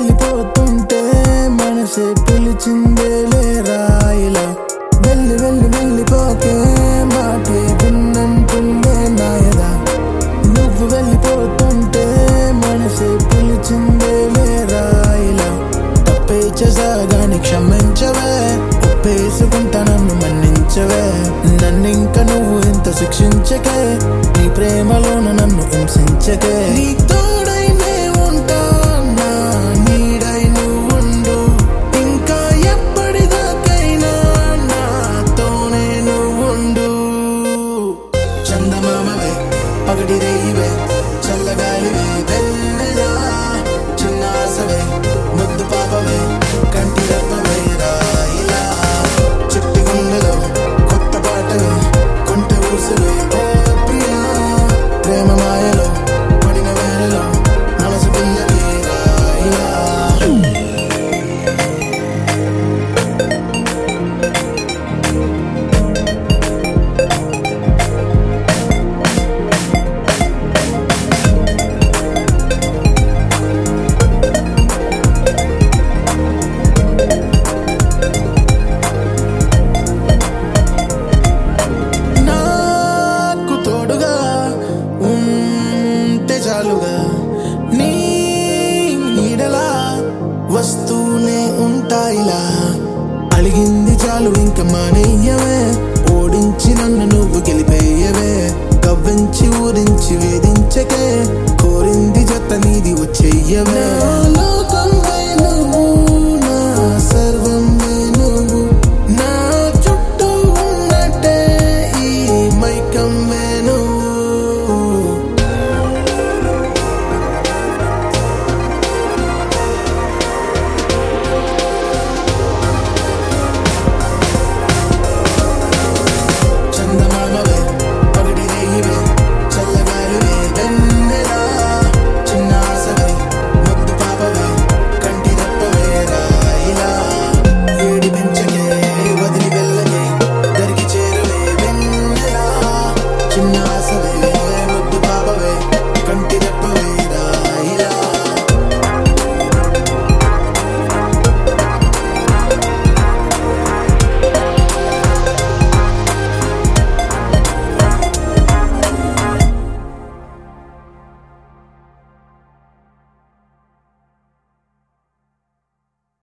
వెళ్ళిపోతుంటే మనసే పిలిచిందే లేరాయిలా వెళ్ళి వెళ్ళి వెళ్ళిపోకే మాటే విన్నంటుందే నాయదా నువ్వు వెళ్ళిపోతుంటే మనసే పిలిచిందే లేరాయిలా తప్పే చేసాగాని క్షమించవే ఒప్పేసుకుంటా నన్ను మన్నించవే నన్నింక నువ్వు ఇంత శిక్షించకే నీ ప్రేమలోన నన్ను హింసించకే నీ తోడైనే ఉంటా నా నీడై నువ్వుండు ఇంకా ఎప్పటిదాకైనా నాతోనే నువ్వుండు చందమామవే పగటి రేయివే చల్లగాలివే వెన్నెలా చిన్న ఆసవే ముద్దు పాపవే కంటి రెప్పవే రాయిలా చిట్టి గుండెలో కొత్త పాటవే కొంటె ఊసవే ఓ ప్రియా ప్రేమ మాయలో పడిన వేళలో మనసు పిల్లవే రాయిలా నాకు తోడుగా ఉంటే చాలుగా నీ నీడలా వస్తూనే ఉంటాయిలా అడిగింది చాలు ఇంక మానేయవే ఓడించి నన్ను నువ్వు గెలిపేయవే కవ్వించి ఊరించి వేధించకే కోరింది జత నీది వచ్చేయవే లోకంవే నువ్వు నా సర్వమే నువ్వు నా చుట్టూ ఉన్నట్టే ఈ మైకమ్మే నువ్వు చందమామవే పగటి రేయివే చల్లగాలివే వెన్నెలా చిన్న ఆసవే ముద్దు పాపవే కంటి రెప్పవే రాయిలా ఏడి పెంచకే వదిలి వెళ్ళకే దరికి చేరవే వెన్నెలా చిన్న